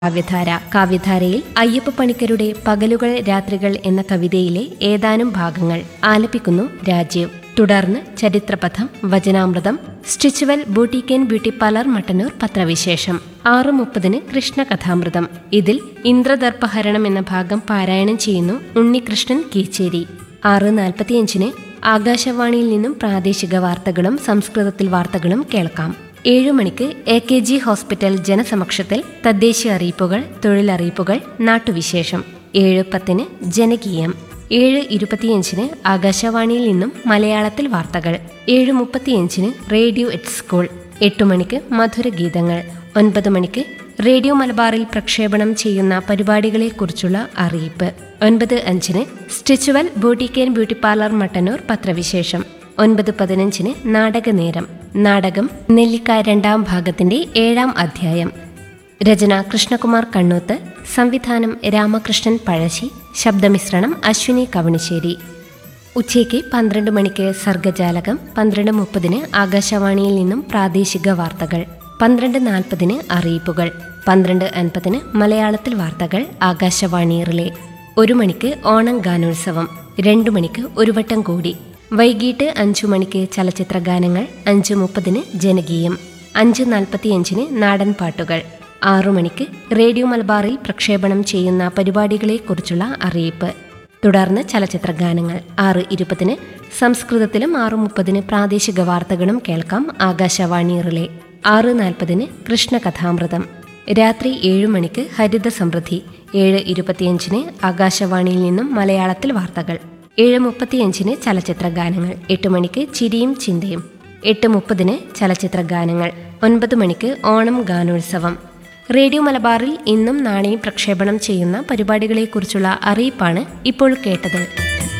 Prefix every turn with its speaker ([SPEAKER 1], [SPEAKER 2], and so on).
[SPEAKER 1] കാവ്യധാര കാവ്യധാരയിൽ അയ്യപ്പ പണിക്കരുടെ പകലുകൾ രാത്രികൾ എന്ന കവിതയിലെ ഏതാനും ഭാഗങ്ങൾ ആലപിക്കുന്നു രാജീവ് തുടർന്ന് ചരിത്രപഥം വചനാമൃതം Stitchual boutique beauty parlour Mattannur പത്രവിശേഷം ആറ് മുപ്പതിന് കൃഷ്ണകഥാമൃതം ഇതിൽ ഇന്ദ്രദർപ്പഹരണം എന്ന ഭാഗം പാരായണം ചെയ്യുന്നു ഉണ്ണികൃഷ്ണൻ കീച്ചേരി ആറ് നാൽപ്പത്തിയഞ്ചിന് ആകാശവാണിയിൽ നിന്നും പ്രാദേശിക വാർത്തകളും സംസ്കൃതത്തിൽ വാർത്തകളും കേൾക്കാം ഏഴു മണിക്ക് എ കെ ജി ഹോസ്പിറ്റൽ ജനസമക്ഷത്തിൽ തദ്ദേശീയ അറിയിപ്പുകൾ തൊഴിലറിയിപ്പുകൾ നാട്ടുവിശേഷം ഏഴ് പത്തിന് ജനകീയം ഏഴ് ഇരുപത്തിയഞ്ചിന് ആകാശവാണിയിൽ നിന്നും മലയാളത്തിൽ വാർത്തകൾ ഏഴ് മുപ്പത്തിയഞ്ചിന് റേഡിയോ എറ്റ് സ്കൂൾ എട്ടു മണിക്ക് മധുരഗീതങ്ങൾ ഒൻപത് മണിക്ക് റേഡിയോ മലബാറിൽ പ്രക്ഷേപണം ചെയ്യുന്ന പരിപാടികളെക്കുറിച്ചുള്ള അറിയിപ്പ് ഒൻപത് അഞ്ചിന് Stitchual boutique beauty parlour Mattannur പത്രവിശേഷം ഒൻപത് പതിനഞ്ചിന് നാടകനേരം നാടകം നെല്ലിക്ക രണ്ടാം ഭാഗത്തിന്റെ ഏഴാം അധ്യായം രചന കൃഷ്ണകുമാർ കണ്ണൂത്ത് സംവിധാനം രാമകൃഷ്ണൻ പഴശ്ശി ശബ്ദമിശ്രണം അശ്വിനി കവണിശ്ശേരി ഉച്ചയ്ക്ക് പന്ത്രണ്ട് മണിക്ക് സർഗജാലകം പന്ത്രണ്ട് മുപ്പതിന് ആകാശവാണിയിൽ നിന്നും പ്രാദേശിക വാർത്തകൾ പന്ത്രണ്ട് നാൽപ്പതിന് അറിയിപ്പുകൾ പന്ത്രണ്ട് അൻപതിന് മലയാളത്തിൽ വാർത്തകൾ ആകാശവാണി റിലേ ഒരു മണിക്ക് ഓണം ഗാനോത്സവം രണ്ടു മണിക്ക് ഒരു വട്ടം കൂടി വൈകിട്ട് അഞ്ചു മണിക്ക് ചലച്ചിത്ര ഗാനങ്ങൾ അഞ്ച് മുപ്പതിന് ജനകീയം അഞ്ച് നാൽപ്പത്തിയഞ്ചിന് നാടൻ പാട്ടുകൾ ആറു മണിക്ക് റേഡിയോ മലബാറിൽ പ്രക്ഷേപണം ചെയ്യുന്ന പരിപാടികളെക്കുറിച്ചുള്ള അറിയിപ്പ് തുടർന്ന് ചലച്ചിത്ര ഗാനങ്ങൾ ആറ് ഇരുപതിന് സംസ്കൃതത്തിലും ആറ് മുപ്പതിന് പ്രാദേശിക വാർത്തകളും കേൾക്കാം ആകാശവാണി റിലേ ആറ് നാൽപ്പതിന് കൃഷ്ണകഥാമൃതം രാത്രി ഏഴു മണിക്ക് ഹരിത സമൃദ്ധി ഏഴ് ഇരുപത്തിയഞ്ചിന് ആകാശവാണിയിൽ നിന്നും മലയാളത്തിൽ വാർത്തകൾ ഏഴ് മുപ്പത്തിയഞ്ചിന് ചലച്ചിത്ര ഗാനങ്ങൾ എട്ട് മണിക്ക് ചിരിയും ചിന്തയും എട്ട് മുപ്പതിന് ചലച്ചിത്ര ഗാനങ്ങൾ ഒൻപത് മണിക്ക് ഓണം ഗാനോത്സവം റേഡിയോ മലബാറിൽ ഇന്നും നാളെയും പ്രക്ഷേപണം ചെയ്യുന്ന പരിപാടികളെക്കുറിച്ചുള്ള അറിയിപ്പാണ് ഇപ്പോൾ കേട്ടത്